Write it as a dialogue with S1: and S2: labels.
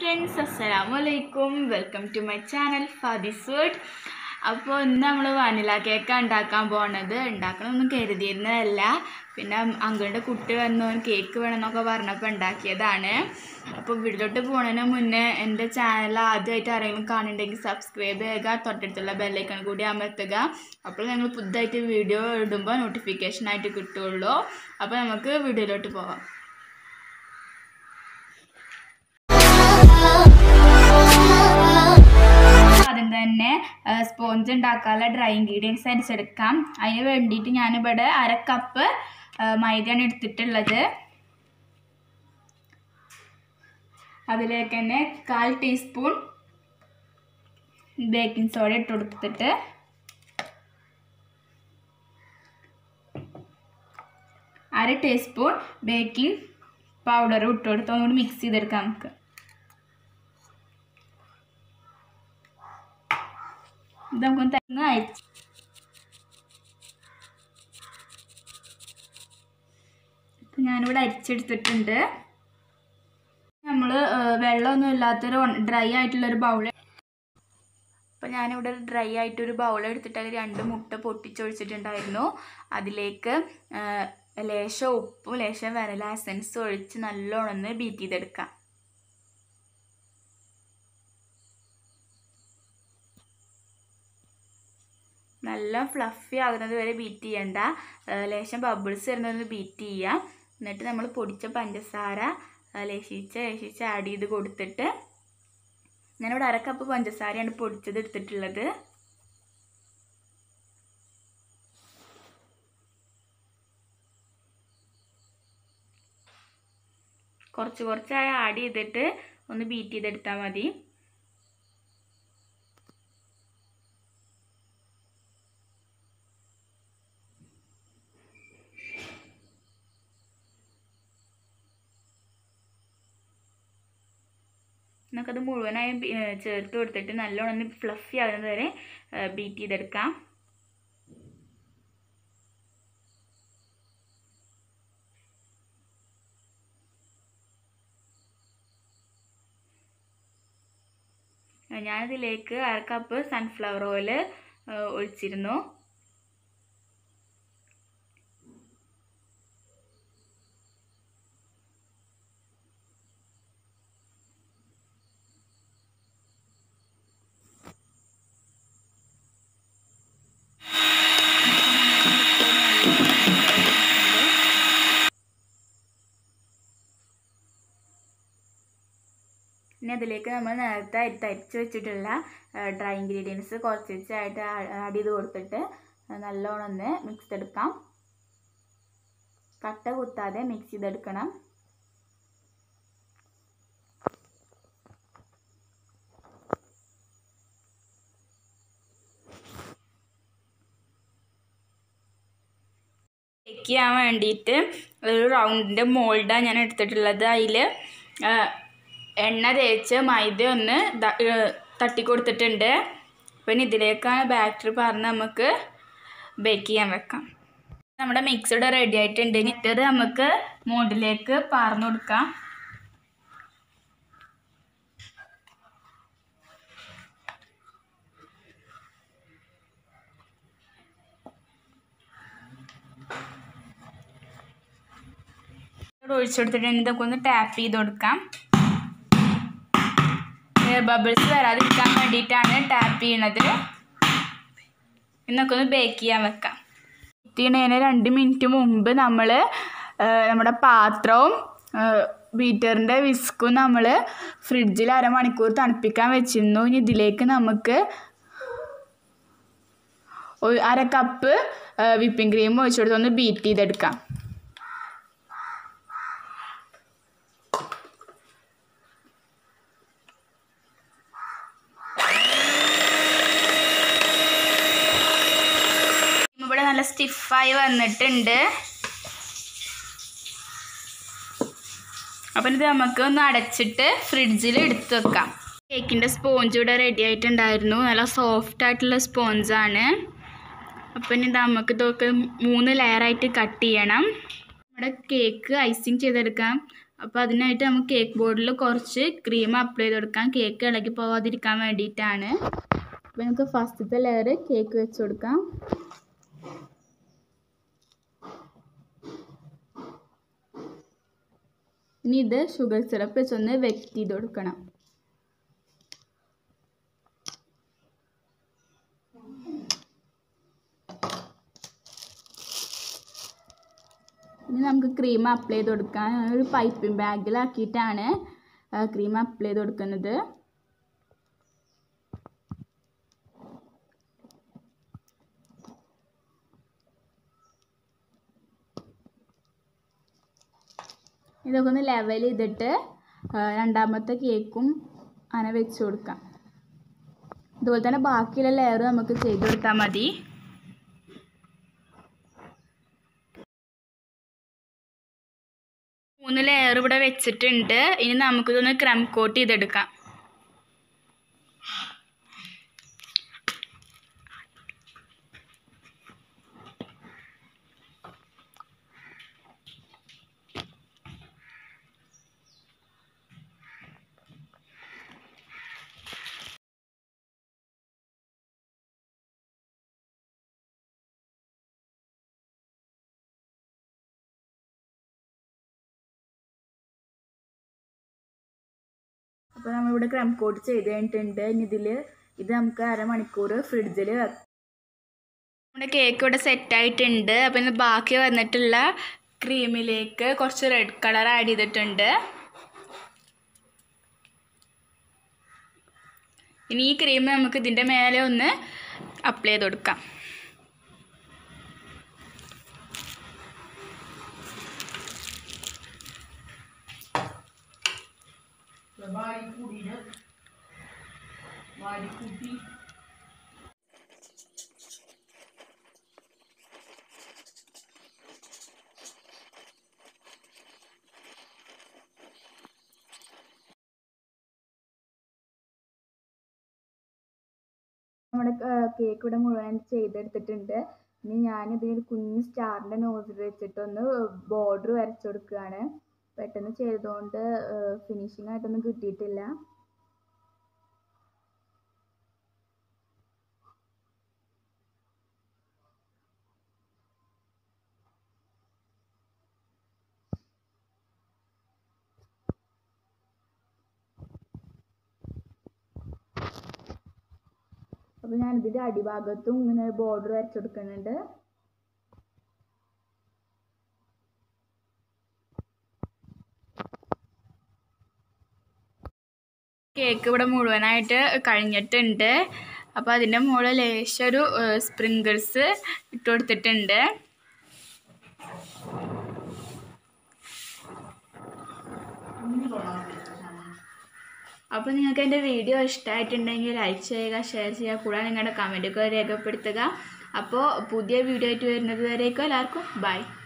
S1: friends അസ്സലാമു അലൈക്കും welcome to my channel Fadi's world അപ്പോൾ ഇന്ന് നമ്മൾ വനില കേക്കാണ് ഉണ്ടാക്കാൻ പോണത് ഉണ്ടാക്കണമെന്ന് കരുതിയിരുന്നതല്ല പിന്നെ അങ്കിളുടെ കുട്ടി വന്നു കേക്ക് വേണമെന്നൊക്കെ പറഞ്ഞപ്പോൾ ഉണ്ടാക്കിയതാണ് അപ്പോൾ വീട്ടിലോട്ട് പോണതിന് മുന്നേ എൻ്റെ ചാനൽ ആദ്യമായിട്ട് ആരെങ്കിലും കാണുന്നുണ്ടെങ്കിൽ സബ്സ്ക്രൈബ് ചെയ്യുക തൊട്ടടുത്തുള്ള ബെല്ലൈക്കൺ കൂടി അമർത്തുക അപ്പോൾ ഞങ്ങൾ പുതുതായിട്ട് വീഡിയോ ഇടുമ്പോൾ നോട്ടിഫിക്കേഷൻ ആയിട്ട് കിട്ടുള്ളൂ അപ്പോൾ നമുക്ക് വീഡിയോയിലോട്ട് പോവാം ആദ്യം തന്നെ സ്പോഞ്ച് ഉണ്ടാക്കാനുള്ള ഡ്രൈ ഇൻഗ്രീഡിയൻസ് അരിച്ചെടുക്കാം അതിന് വേണ്ടിയിട്ട് ഞാനിവിടെ അര കപ്പ് മൈദയാണ് എടുത്തിട്ടുള്ളത് അതിലേക്ക് തന്നെ കാൽ ടീസ്പൂൺ ബേക്കിംഗ് സോഡ ഇട്ട് കൊടുത്തിട്ട് അര ടീസ്പൂൺ ബേക്കിംഗ് പൗഡർ ഇട്ട് കൊടുത്ത് ഒന്നുകൂടി മിക്സ് ചെയ്തെടുക്കാം നമുക്ക് ഇത് നമുക്കൊന്ന് തരുന്ന അയച്ച് ഇപ്പം ഞാനിവിടെ അരിച്ചെടുത്തിട്ടുണ്ട് നമ്മൾ വെള്ളമൊന്നും ഇല്ലാത്തൊരു ഡ്രൈ ആയിട്ടുള്ളൊരു ബൗൾ അപ്പോൾ ഞാനിവിടെ ഒരു ഡ്രൈ ആയിട്ടൊരു ബൗൾ എടുത്തിട്ട് അതിൽ രണ്ട് മുട്ട പൊട്ടിച്ചൊഴിച്ചിട്ടുണ്ടായിരുന്നു അതിലേക്ക് ലേശം ഉപ്പും ലേശം വനില എസൻസ് ഒഴിച്ച് നല്ലോണം ഒന്ന് ബീറ്റ് ചെയ്തെടുക്കാം നല്ല ഫ്ലഫി ആകുന്നത് വരെ ബീറ്റ് ചെയ്യണ്ട ലേശം ബബിൾസ് വരുന്നത് ബീറ്റ് ചെയ്യുക എന്നിട്ട് നമ്മൾ പൊടിച്ച പഞ്ചസാര ലേശിച്ച് ലേശിച്ച് ആഡ് ചെയ്ത് കൊടുത്തിട്ട് ഞാനിവിടെ അര കപ്പ് പഞ്ചസാരയാണ് പൊടിച്ചത് എടുത്തിട്ടുള്ളത് കുറച്ച് കുറച്ചായി ആഡ് ചെയ്തിട്ട് ഒന്ന് ബീറ്റ് ചെയ്തെടുത്താൽ മതി നമുക്കത് മുഴുവനായും ചേർത്ത് കൊടുത്തിട്ട് നല്ലോണം ഒന്ന് ഫ്ലഫി ആകുന്നത് വരെ ബീറ്റ് ചെയ്തെടുക്കാം ഞാനിതിലേക്ക് അര കപ്പ് സൺഫ്ലവർ ഓയിൽ ഒഴിച്ചിരുന്നു ഇനി അതിലേക്ക് നമ്മൾ നേരത്തെ തരിച്ച് വെച്ചിട്ടുള്ള ഡ്രൈ ഇൻഗ്രീഡിയൻസ് കുറച്ച് വെച്ചായിട്ട് ആഡ് ചെയ്ത് കൊടുത്തിട്ട് നല്ലോണം ഒന്ന് മിക്സ് ചെയ്തെടുക്കാം കട്ട കുത്താതെ മിക്സ് ചെയ്തെടുക്കണം ബേക്ക് ചെയ്യാൻ വേണ്ടിയിട്ട് ഒരു റൗണ്ടിൻ്റെ മോൾഡാണ് ഞാൻ എടുത്തിട്ടുള്ളത് അതിൽ എണ്ണ തേച്ച് മൈദ ഒന്ന് തട്ടി കൊടുത്തിട്ടുണ്ട് പിന്നെ ഇതിലേക്കാണ് ബാറ്ററി പറഞ്ഞ് നമുക്ക് ബേക്ക് ചെയ്യാൻ വെക്കാം നമ്മുടെ മിക്സഡ് റെഡി ആയിട്ടുണ്ട് ഇനി ഇത് നമുക്ക് മോഡിലേക്ക് പാർന്നു കൊടുക്കാം ഒഴിച്ചെടുത്തിട്ട് ഇതൊക്കെ ഒന്ന് ടാപ്പ് ചെയ്ത് കൊടുക്കാം ബബിൾസ് വരാതിരിക്കാൻ വേണ്ടിയിട്ടാണ് ടാപ്പ് ചെയ്യണത് എന്നൊക്കെ ഒന്ന് ബേക്ക് ചെയ്യാൻ വെക്കാം ചെയ്യണതിന് രണ്ട് മിനിറ്റ് മുമ്പ് നമ്മൾ നമ്മുടെ പാത്രവും ബീറ്ററിൻ്റെ വിസ്കും നമ്മൾ ഫ്രിഡ്ജിൽ അരമണിക്കൂർ തണുപ്പിക്കാൻ വെച്ചിരുന്നു ഇനി ഇതിലേക്ക് നമുക്ക് അര കപ്പ് വിപ്പിംഗ് ക്രീം ഒഴിച്ചെടുത്ത് ഒന്ന് ബീറ്റ് ചെയ്തെടുക്കാം ഇവിടെ നല്ല സ്റ്റിഫായി വന്നിട്ടുണ്ട് അപ്പം ഇത് നമുക്ക് ഒന്ന് അടച്ചിട്ട് ഫ്രിഡ്ജിൽ എടുത്ത് വെക്കാം കേക്കിൻ്റെ സ്പോഞ്ച് ഇവിടെ റെഡി ആയിട്ടുണ്ടായിരുന്നു നല്ല സോഫ്റ്റ് ആയിട്ടുള്ള സ്പോഞ്ചാണ് അപ്പം ഇനി നമുക്ക് ഇതൊക്കെ മൂന്ന് ലെയറായിട്ട് കട്ട് ചെയ്യണം നമ്മുടെ കേക്ക് ഐസിങ് ചെയ്തെടുക്കാം അപ്പോൾ അതിനായിട്ട് നമുക്ക് കേക്ക് ബോർഡിൽ കുറച്ച് ക്രീം അപ്ലൈ ചെയ്ത് കൊടുക്കാം കേക്ക് ഇളകി പോവാതിരിക്കാൻ വേണ്ടിയിട്ടാണ് അപ്പോൾ നമുക്ക് ഫസ്റ്റത്തെ ലെയർ കേക്ക് വെച്ച് കൊടുക്കാം ഇനി ഇത് ഷുഗർ സിറപ്പ് വെച്ചൊന്ന് വെറ്റ് ചെയ്ത് കൊടുക്കണം ഇനി നമുക്ക് ക്രീം അപ്ലൈ ചെയ്ത് കൊടുക്കാൻ ഒരു പൈപ്പിംഗ് ബാഗിലാക്കിയിട്ടാണ് ക്രീം അപ്ലൈ ചെയ്ത് കൊടുക്കുന്നത് ഇതൊക്കെ ഒന്ന് ലെവൽ ചെയ്തിട്ട് രണ്ടാമത്തെ കേക്കും അങ്ങനെ വെച്ച് കൊടുക്കാം ഇതുപോലെ തന്നെ ബാക്കിയുള്ള ലെയർ നമുക്ക് ചെയ്ത് കൊടുത്താൽ മതി മൂന്ന് ലെയർ ഇവിടെ വെച്ചിട്ടുണ്ട് ഇനി നമുക്കിതൊന്ന് ക്രം കോട്ട് ചെയ്തെടുക്കാം അപ്പോൾ നമ്മളിവിടെ ക്രം കോട്ട് ചെയ്ത് കഴിഞ്ഞിട്ടുണ്ട് ഇനി ഇതിൽ ഇത് നമുക്ക് അരമണിക്കൂർ ഫ്രിഡ്ജിൽ വെക്കാം നമ്മുടെ കേക്ക് ഇവിടെ സെറ്റായിട്ടുണ്ട് അപ്പോൾ ഇന്ന് ബാക്കി വന്നിട്ടുള്ള ക്രീമിലേക്ക് കുറച്ച് റെഡ് കളർ ആഡ് ചെയ്തിട്ടുണ്ട് ഇനി ഈ ക്രീം നമുക്ക് ഇതിൻ്റെ മേലെ ഒന്ന് അപ്ലൈ ചെയ്ത് കൊടുക്കാം നമ്മുടെ കേക്ക് ഇവിടെ മുഴുവൻ ചെയ്തെടുത്തിട്ടുണ്ട് ഇനി ഞാനിതിൽ കുഞ്ഞ് സ്റ്റാറിൻ്റെ നോസിൽ വെച്ചിട്ടൊന്ന് ബോർഡർ വരച്ചു കൊടുക്കുകയാണ് പെട്ടെന്ന് ചെയ്തതുകൊണ്ട് ഫിനിഷിംഗ് ആയിട്ടൊന്നും കിട്ടിയിട്ടില്ല അപ്പോൾ ഞാനിതിൻ്റെ അടിഭാഗത്തും ഇങ്ങനെ ബോർഡർ വരച്ചു കൊടുക്കുന്നുണ്ട് കേക്ക് ഇവിടെ മുഴുവനായിട്ട് കഴിഞ്ഞിട്ടുണ്ട് അപ്പോൾ അതിൻ്റെ മുകളിൽ ലേശം ഒരു സ്പ്രിങ്കിൾസ് ഇട്ട് കൊടുത്തിട്ടുണ്ട് അപ്പോൾ നിങ്ങൾക്ക് എൻ്റെ വീഡിയോ ഇഷ്ടമായിട്ടുണ്ടെങ്കിൽ ലൈക്ക് ചെയ്യുക ഷെയർ ചെയ്യുക കൂടാതെ നിങ്ങളുടെ കമൻറ്റൊക്കെ രേഖപ്പെടുത്തുക അപ്പോൾ പുതിയ വീഡിയോ ആയിട്ട് വരുന്നത് വരേക്കും എല്ലാവർക്കും ബൈ